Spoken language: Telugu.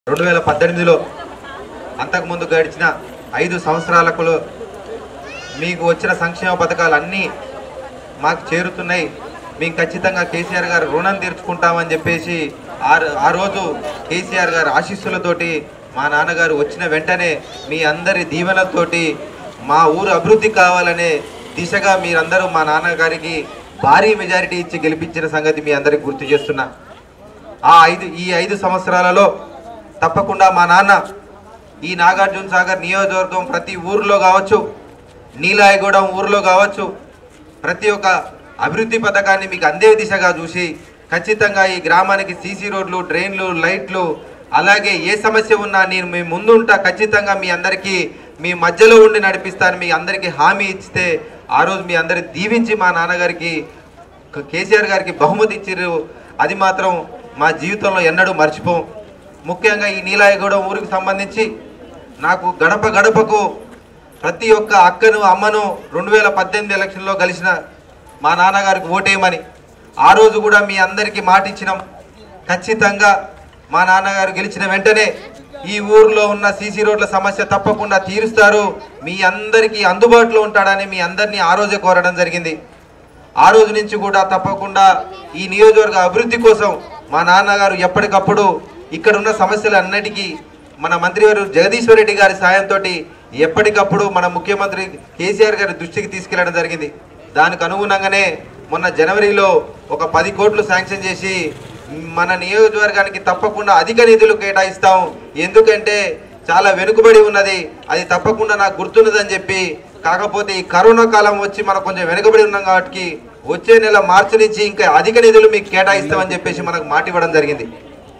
రెండు వేల పద్దెనిమిదిలో అంతకుముందు గడిచిన ఐదు సంవత్సరాలకు మీకు వచ్చిన సంక్షేమ పథకాలు అన్నీ మాకు చేరుతున్నాయి మేము ఖచ్చితంగా కేసీఆర్ గారు రుణం తీర్చుకుంటామని చెప్పేసి ఆ రో- ఆ రోజు కేసీఆర్ గారు ఆశీస్సులతోటి మా నాన్నగారు వచ్చిన వెంటనే మీ అందరి దీవెనలతోటి మా ఊరు అభివృద్ధి కావాలనే దిశగా మీరందరూ మా నాన్నగారికి భారీ మెజారిటీ ఇచ్చి గెలిపించిన సంగతి మీ అందరికి గుర్తు చేస్తున్నా ఆ ఐదు ఈ ఐదు సంవత్సరాలలో తప్పకుండా మా నాన్న ఈ నాగార్జున సాగర్ నియోజకవర్గం ప్రతి ఊర్లో కావచ్చు నీలాయగూడెం ఊర్లో కావచ్చు ప్రతి ఒక్క అభివృద్ధి పథకాన్ని మీకు అందే దిశగా చూసి ఖచ్చితంగా ఈ గ్రామానికి సీసీ రోడ్లు డ్రైన్లు లైట్లు అలాగే ఏ సమస్య ఉన్నా నేను మీ ముందు ఉంటా ఖచ్చితంగా మీ అందరికీ మీ మధ్యలో ఉండి నడిపిస్తాను మీ అందరికీ హామీ ఇస్తే ఆ రోజు మీ అందరి దీవించి మా నాన్నగారికి క- కేసీఆర్ గారికి బహుమతి ఇచ్చిర్రు అది మాత్రం మా జీవితంలో ఎన్నడూ మర్చిపోం ముఖ్యంగా ఈ నీలాయగూడెం ఊరికి సంబంధించి నాకు గడప గడపకు ప్రతి ఒక్క అక్కను అమ్మను రెండు వేల పద్దెనిమిది ఎలక్షన్లో కలిసిన మా నాన్నగారికి ఓటేయమని ఆ రోజు కూడా మీ అందరికీ మాట ఇచ్చినాం ఖచ్చితంగా మా నాన్నగారు గెలిచిన వెంటనే ఈ ఊర్లో ఉన్న సీసీ రోడ్ల సమస్య తప్పకుండా తీరుస్తారు మీ అందరికీ అందుబాటులో ఉంటాడని మీ అందరినీ ఆ రోజే కోరడం జరిగింది ఆ రోజు నుంచి కూడా తప్పకుండా ఈ నియోజకవర్గ అభివృద్ధి కోసం మా నాన్నగారు ఎప్పటికప్పుడు ఇక్కడ ఉన్న సమస్యలన్నిటికీ మన మంత్రివారు జగదీశ్వర్ రెడ్డి గారి సాయంతో ఎప్పటికప్పుడు మన ముఖ్యమంత్రి కేసీఆర్ గారి దృష్టికి తీసుకెళ్లడం జరిగింది దానికి అనుగుణంగానే మొన్న జనవరిలో ఒక పది కోట్లు శాంక్షన్ చేసి మన నియోజకవర్గానికి తప్పకుండా అధిక నిధులు కేటాయిస్తాం ఎందుకంటే చాలా వెనుకబడి ఉన్నది అది తప్పకుండా నాకు గుర్తున్నదని చెప్పి కాకపోతే ఈ కరోనా కాలం వచ్చి మనం కొంచెం వెనుకబడి ఉన్నాం కాబట్టి వచ్చే నెల మార్చి నుంచి ఇంకా అధిక నిధులు మీకు కేటాయిస్తామని చెప్పేసి మనకు మాట ఇవ్వడం జరిగింది